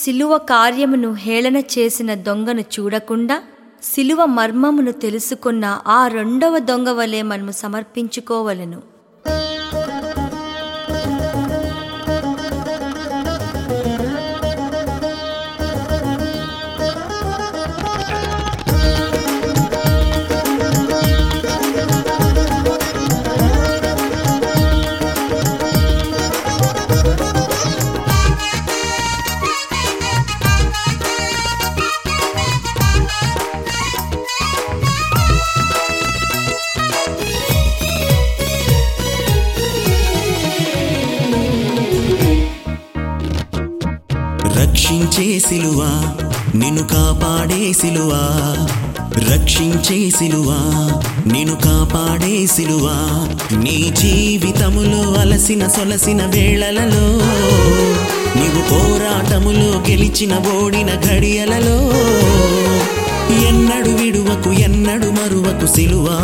శిలువ కార్యమును హేళన చేసిన దొంగను చూడకుండా శిలువ మర్మమును తెలుసుకున్న ఆ రెండవ దొంగ వలె మనము సమర్పించుకోవలను రక్షించే సిలువా నిన్ను కాపాడే సిలువా రక్షించే సిలువా నిన్ను కాపాడే సిలువా నీ జీవితములో అలసిన సొలసిన వేళలలో నీవు పోరాటములో గెలిచిన ఓడిన ఘడియలలో ఎన్నడు విడువకు ఎన్నడు మరువకు సిలువా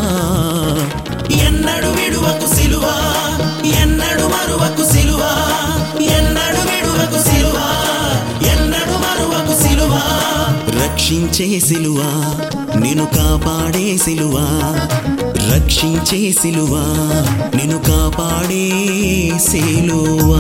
ఎన్నడు విడువకు సిలువా ఎన్నడు మరువకు సిలువా ఎన్నడు విడువకు సిలువా ఎన్నడు మరువకు సిలువా రక్షించే సిలువా నిన్ను కాపాడే సిలువా రక్షించే సిలువా నిన్ను కాపాడే సిలువా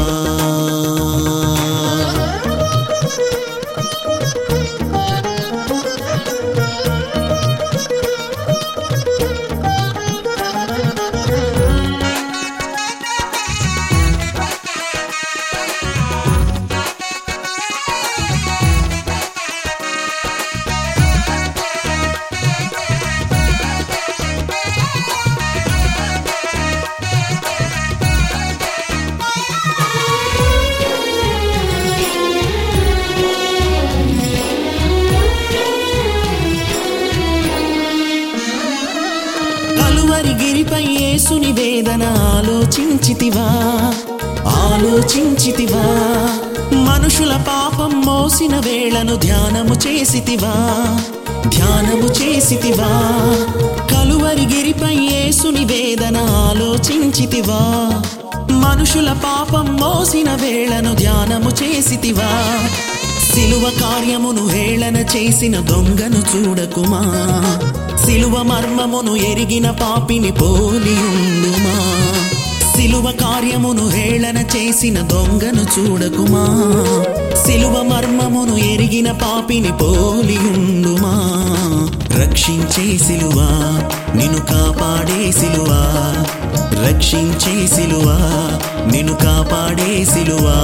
కలువరి గిరిపై యేసుని వేదన ఆలోచించితివా ఆలోచించితివా మనుషుల పాపం మోసిన వేళను ధ్యానము చేసితివా ధ్యానము చేసితివా కలువరి గిరిపై యేసుని వేదన ఆలోచించితివా మనుషుల పాపం మోసిన వేళను ధ్యానము చేసితివా సిలువ కార్యమును హేళన చేసిన దొంగను చూడకుమా సిలువ మర్మమును ఎరిగిన పాపిని పోలియుండుమా సిలువ కార్యమును హేళన చేసిన దొంగను చూడకుమా సిలువ మర్మమును ఎరిగిన పాపిని పోలియుండుమా రక్షించే సిలువా నిన్ను కాపాడే సిలువా రక్షించే సిలువా నిన్ను కాపాడే సిలువా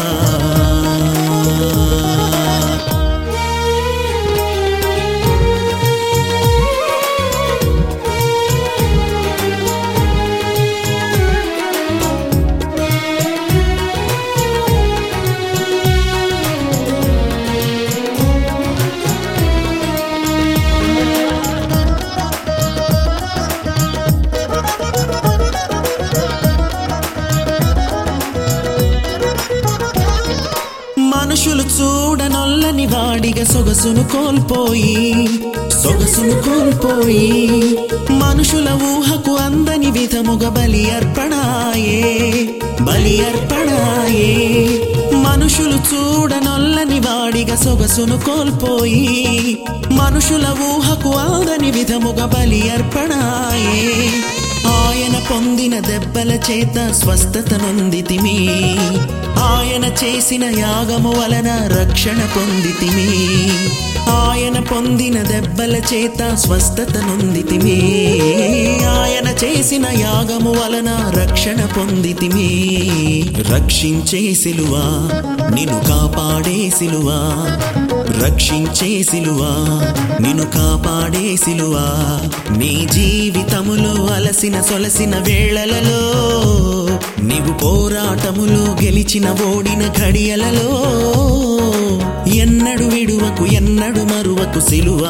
మనుషులు చూడనొల్లని వాడిగా సొగసును కోల్పోయి సొగసును కోల్పోయి మనుషుల ఊహకు అందని విధముగా బలి అర్పణాయే బలి అర్పణాయే మనుషులు చూడనొల్లని వాడిగా సొగసును కోల్పోయి మనుషుల ఊహకు అందని విధముగా బలి అర్పణాయే ఆయన పొందిన దెబ్బల చేత స్వస్థత నొందితిమి ఆయన చేసిన యాగము వలన రక్షణ పొందితిమి ఆయన పొందిన దెబ్బల చేత స్వస్థత నొందితిమి ఆయన చేసిన యాగము వలన రక్షణ పొందితిమి రక్షించే సిలువా నిన్ను కాపాడే సిలువా రక్షించే సిలువా నిన్ను కాపాడే సిలువా నీ జీవితములో అలసిన సొలసిన వేళలలో నీవు పోరాటములో గెలిచిన ఓడిన ఘడియలలో ఎన్నడు విడువకు ఎన్నడు మరువకు సిలువా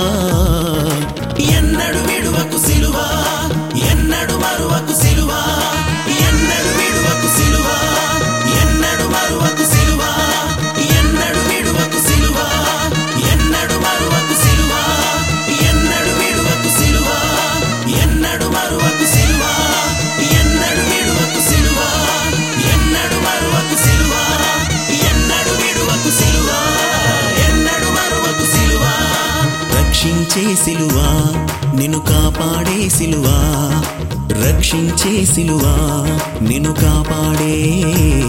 ఎన్నడు విడువకు సిలువా ఎన్నడు మరువకు సిలువా ఎన్నడు విడువకు సిలువా ఎన్నడు మరువకు సిలువా ఎన్నడు విడువకు సిలువా ఎన్నడు మరువకు సిలువా ఎన్నడు విడువకు సిలువా ఎన్నడు మరువకు సిలువా ఎన్నడు విడువకు సిలువా ఎన్నడు మరువకు సిలువా ఎన్నడు విడువకు సిలువా రక్షించే సిలువా నిన్ను కాపాడే సిలువా రక్షించే సిలువా నిన్ను కాపాడే